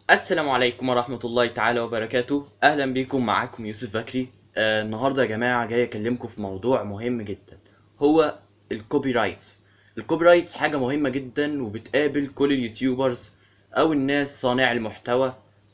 السلام عليكم ورحمة الله تعالى وبركاته أهلا بيكم معاكم يوسف بكري آه النهاردة يا جماعة جاي أكلمكم في موضوع مهم جدا هو الكوبي رايتس الكوبي رايتس حاجة مهمة جدا وبتقابل كل اليوتيوبرز أو الناس صانع المحتوى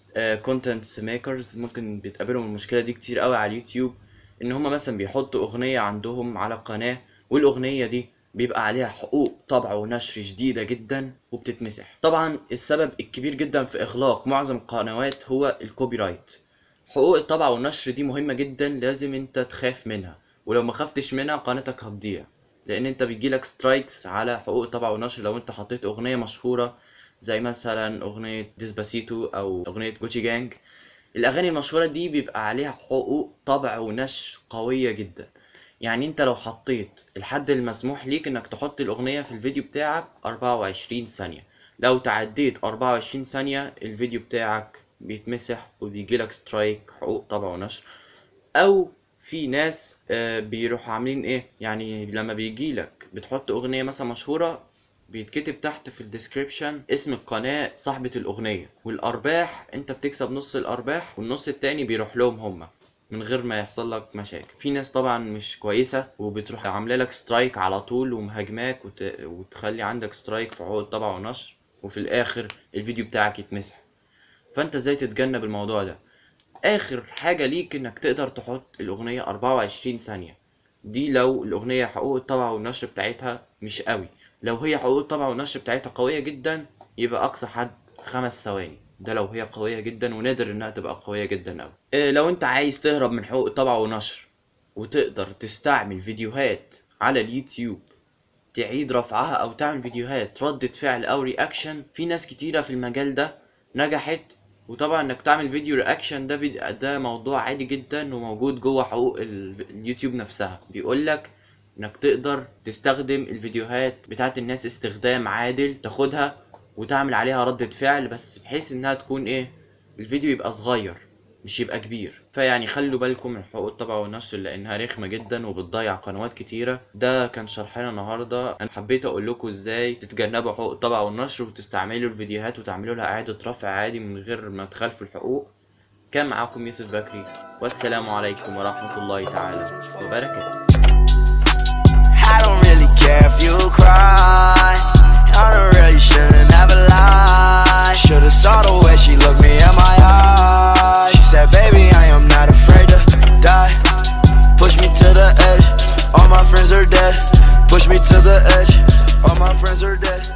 كونتنت ميكرز ممكن بتقابلهم المشكلة دي كتير قوي على اليوتيوب إن هما مثلا بيحطوا أغنية عندهم على القناة والأغنية دي بيبقى عليها حقوق طبع ونشر شديدة جدا وبتتمسح طبعا السبب الكبير جدا في إغلاق معظم القنوات هو الكوبي رايت حقوق الطبع والنشر دي مهمة جدا لازم انت تخاف منها ولو ما خفتش منها قناتك هتضيع لان انت بيجيلك سترايكس على حقوق الطبع والنشر لو انت حطيت اغنية مشهورة زي مثلا اغنية ديسباسيتو او اغنية جوتشي جانج الاغاني المشهورة دي بيبقى عليها حقوق طبع ونشر قوية جدا يعني انت لو حطيت الحد المسموح ليك انك تحط الاغنية في الفيديو بتاعك 24 ثانية لو تعديت 24 ثانية الفيديو بتاعك بيتمسح وبيجيلك سترايك حقوق طبع ونشر او في ناس آه، بيروحوا عاملين ايه يعني لما بيجيلك بتحط اغنية مثلا مشهورة بيتكتب تحت في الديسكريبشن اسم القناة صاحبة الأغنية والأرباح أنت بتكسب نص الأرباح والنص التاني بيروح لهم هما من غير ما يحصل لك مشاكل في ناس طبعا مش كويسة وبتروح عاملة لك سترايك على طول ومهاجماك وت... وتخلي عندك سترايك في حقوق الطبع والنشر وفي الآخر الفيديو بتاعك يتمسح فأنت ازاي تتجنب الموضوع ده آخر حاجة ليك إنك تقدر تحط الأغنية 24 ثانية دي لو الأغنية حقوق الطبع والنشر بتاعتها مش قوي لو هي حقوق الطبع والنشر بتاعتها قوية جدا يبقى أقصى حد خمس ثواني ده لو هي قوية جدا ونادر إنها تبقى قوية جدا أوي إيه لو أنت عايز تهرب من حقوق الطبع والنشر وتقدر تستعمل فيديوهات على اليوتيوب تعيد رفعها أو تعمل فيديوهات ردة فعل أو رياكشن في ناس كتيرة في المجال ده نجحت وطبعا انك تعمل فيديو رياكشن ده فيديو ده موضوع عادي جدا وموجود جوه حقوق ال- اليوتيوب نفسها بيقولك انك تقدر تستخدم الفيديوهات بتاعت الناس استخدام عادل تاخدها وتعمل عليها ردة فعل بس بحيث انها تكون ايه الفيديو يبقى صغير مش يبقى كبير فيعني خلوا بالكم من حقوق الطبع والنشر لانها رخمة جدا وبتضيع قنوات كتيرة ده كان شرحنا النهاردة انا حبيت اقول لكم ازاي تتجنبوا حقوق الطبع والنشر وتستعملوا الفيديوهات وتعملوا لها اعادة رفع عادي من غير ما تخالفوا الحقوق كان معاكم يوسف بكري والسلام عليكم ورحمة الله تعالى وبركاته I don't really care if you cry. I don't really shouldn't ever lie. Should've saw the way she looked me in my eyes. She said, Baby, I am not afraid to die. Push me to the edge. All my friends are dead. Push me to the edge. All my friends are dead.